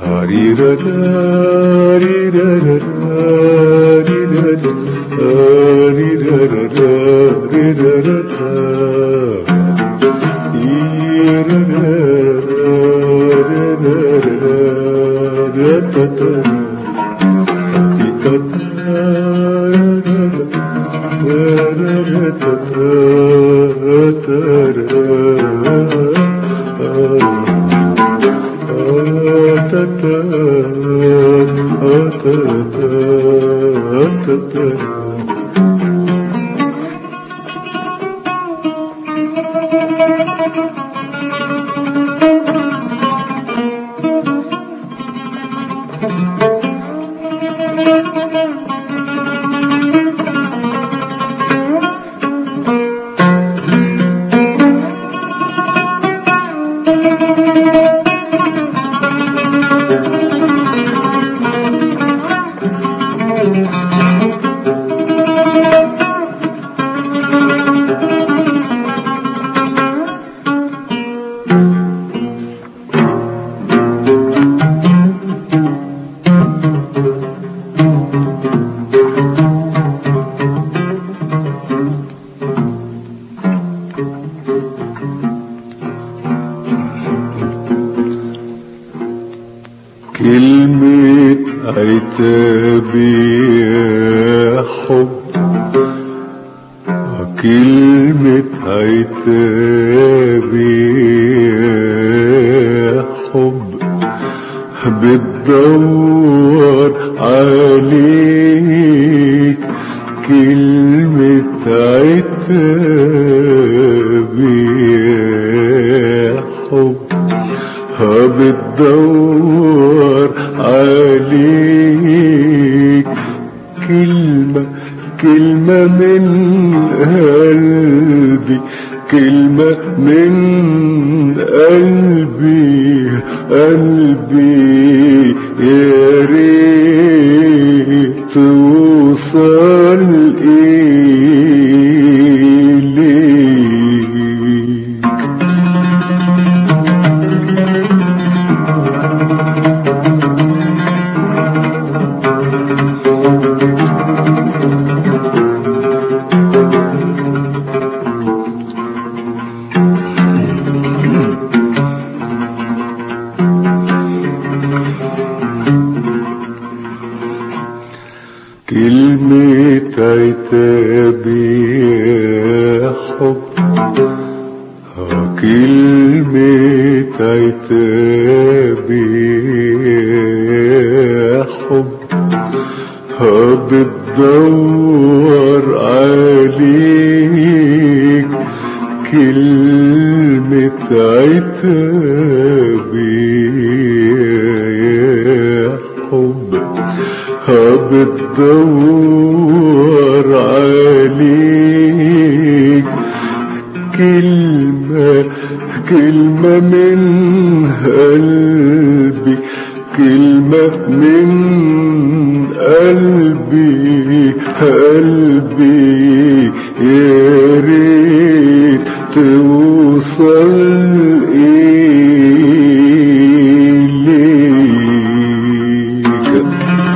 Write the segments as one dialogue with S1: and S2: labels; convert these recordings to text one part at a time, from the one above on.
S1: كلمة عتابي يا حب كلمة عتابي يا حب بتدور عليك كلمة عتابي يا حب بتدور عليك كلمة كلمة من قلبي كلمة من قلبي قلبي يا ريت توصل إليك كلمة عتابي يا حب آه، كلمة عتابي يا حب آه، بتدور عليك كلمة عتابي يا حب بتدور عليك كلمة كلمة من قلبي كلمة من قلبي قلبي يا ريت توصل إليك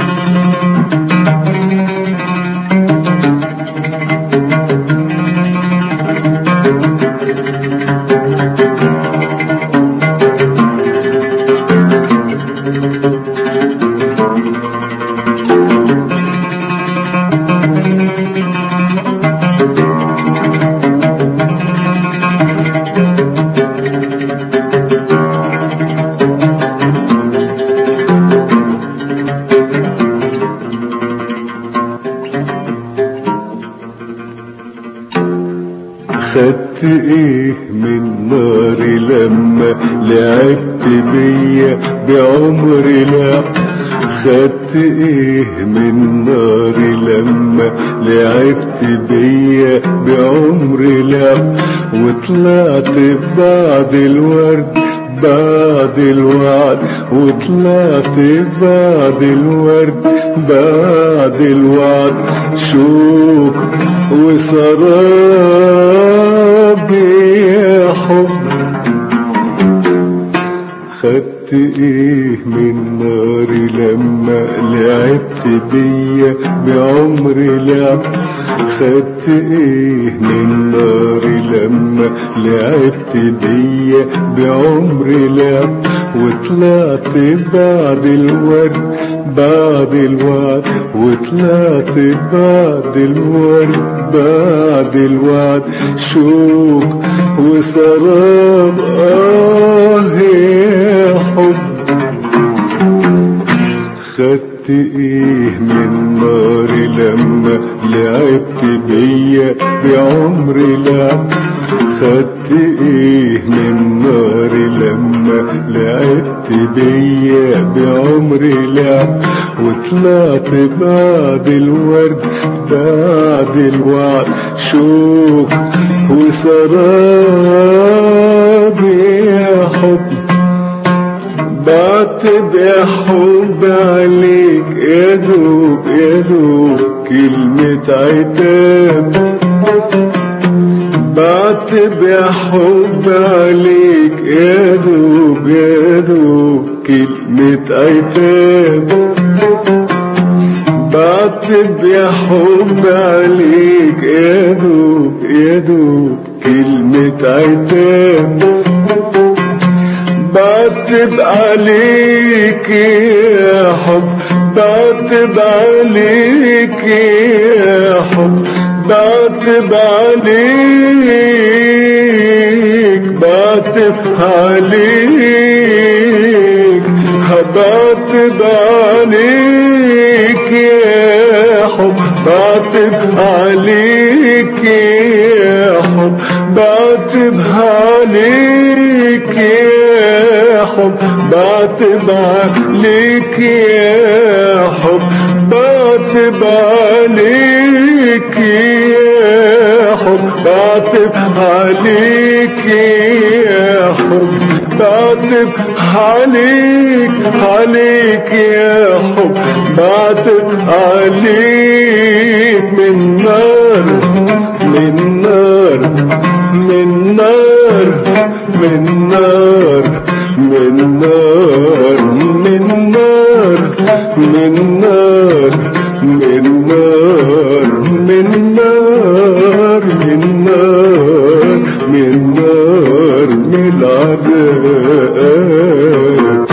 S1: خدت ايه من ناري لما لعبت بيا بعمري لا خدت ايه من ناري لما لعبت بيا بعمري لا وطلعت بعد الورد بعد الوعد وطلعت بعد الورد بعد الوعد شوق وسراب يا حب خدت خدت ايه من ناري لما لعبت بيا بعمري لعب خدت ايه من ناري لما لعبت بيا بعمري لعب وطلعت بعد الورد بعد الوعد وطلعت بعد الورد بعد الوعد شوق وسراب آه يا حب خدت ايه من ناري لما لعبت بيا بعمري لعب خدت ايه من ناري لما لعبت بيا بعمري لعب وطلعت بعد الورد بعد الوعد شوق وسراب يا حب بعتب يا حب عليك يا دوب يا دوب كلمة عتاب بعتب يا حب عليك يا دوب يا دوب كلمة عتاب بعتب يا حب عليك يا دوب يا دوب كلمة عتاب بعتب عليك يا حب بعتب عليك يا حب بعتب عليك بعتب عليك بعتب عليك يا حب بعتب عليك يا حب بعتب عليك يا حب بعتب عليك يا حب بعتب عليك يا حب بعتب عليك يا حب بعتب عليك عليك يا حب بعتب عليك من نار من نار من نار من نار من نار من نار من نار من نار من نار من نار من نار من العذاب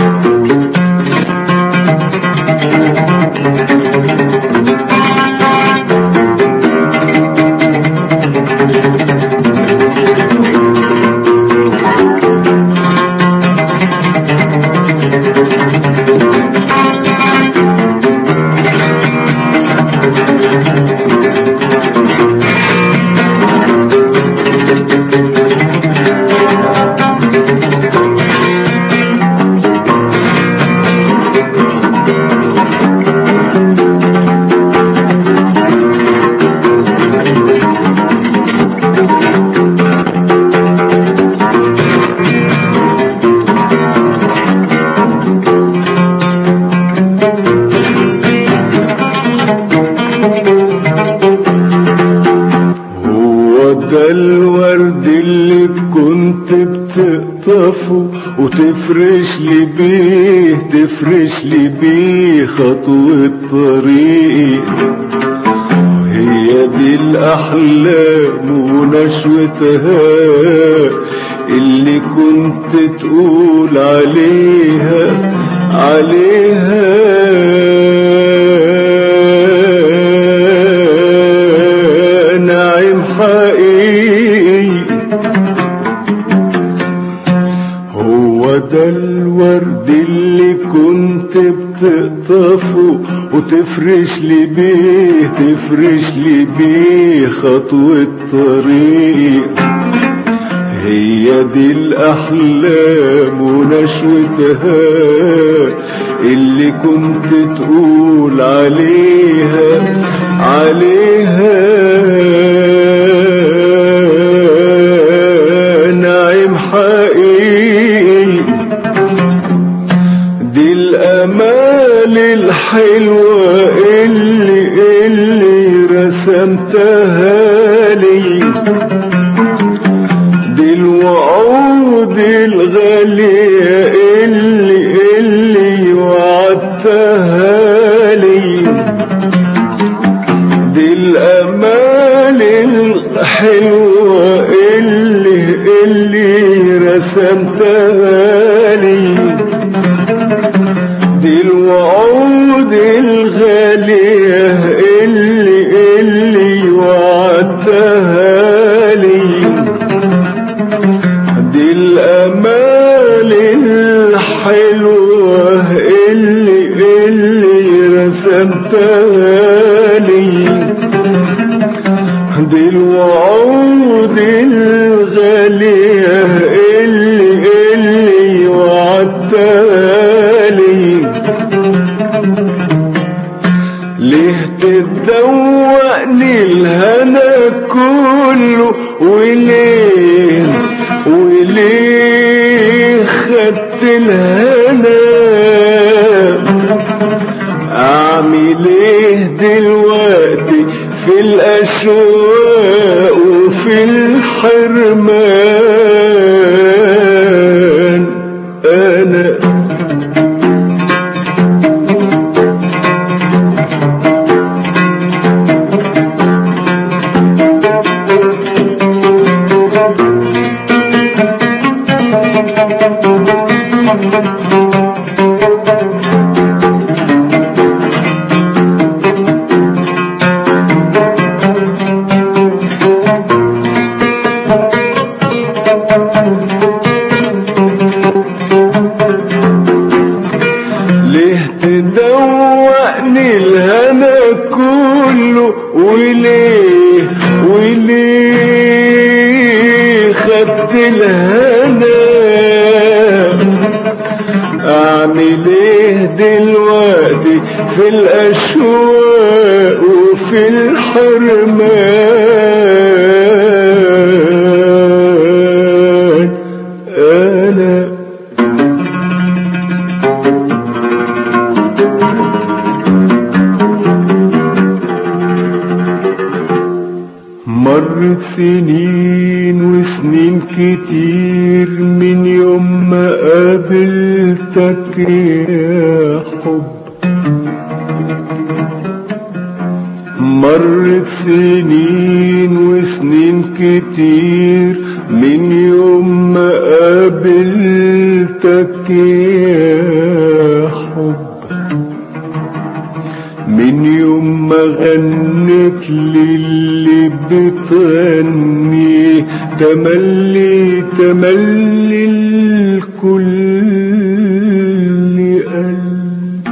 S1: هو ده الورد اللي كنت بتقطفه وتفرش لي بيه تفرش لي بيه خطوة طريق هي دي الأحلام ونشوتها اللي كنت تقول عليها عليها نعيم حقيقي هو ده الورد اللي كنت بتقطفه وتفرش لي بيه تفرش لي بيه خطوة طريق هي دي الأحلام ونشوتها اللي كنت تقول عليها عليها نعيم حقيقي دي الأمال الحلوة اللي اللي رسمتها لي دي الوعود الغالية اللي في الأشواق وفي الحرمان أنا ليه تدوقني الهنا كله وليه وليه خدت الهنا اعمل ايه دلوقتي في الاشواق وفي الحرمان انا مرت سنين وسنين كتير من يوم ما قابلتك يا حب مرت سنين وسنين كتير من يوم ما قابلتك يا حب من يوم ما غنت للي بتغني تملي تملي الكل قلب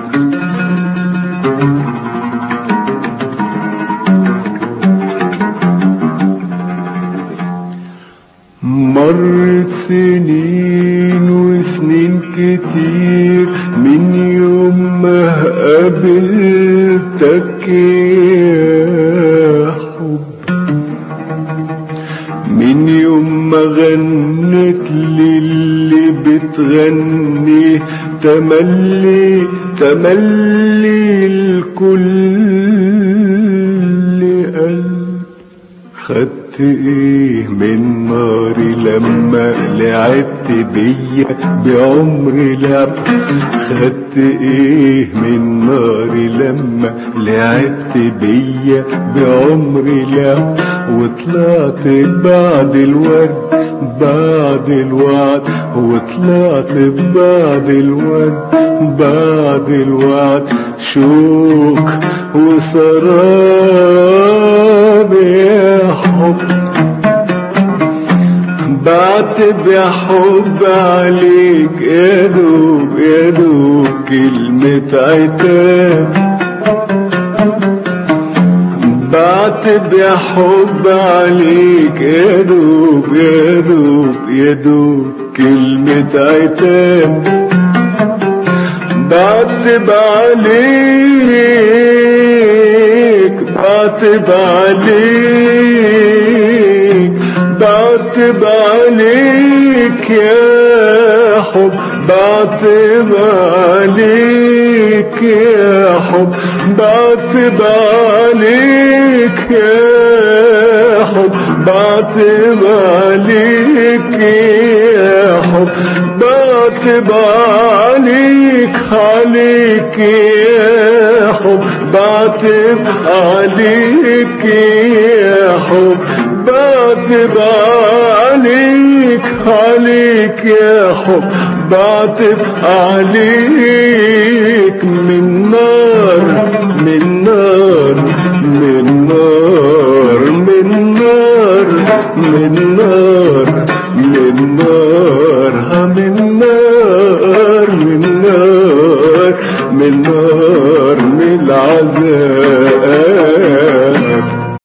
S1: مرت سنين وسنين كتير من يوم ما قابلتك يا حب من يوم ما غنت للي بتغني تملي تملي الكل قلب خدت ايه من ناري لما لعبت بيا بعمري لعب خدت ايه من ناري لما لعبت بيا بعمري لعب وطلعت بعد الورد بعد الوعد وطلعت بعد الورد بعد الوعد شوك وسراب يا حب بعتب يا حب عليك يا دوب يا دوب كلمة عتاب بعتب يا حب عليك يا دوب يا دوب يا دوب كلمة عتاب بعتب عليك بعتب عليك بعتب عليك يا حب بعتب عليك يا حب بعتب عليك يا حب بعتب عليك يا حب بعتب عليك عليك يا حب بعتب عليك يا حب بعتب عليك عليك يا حب بعتب عليك من نار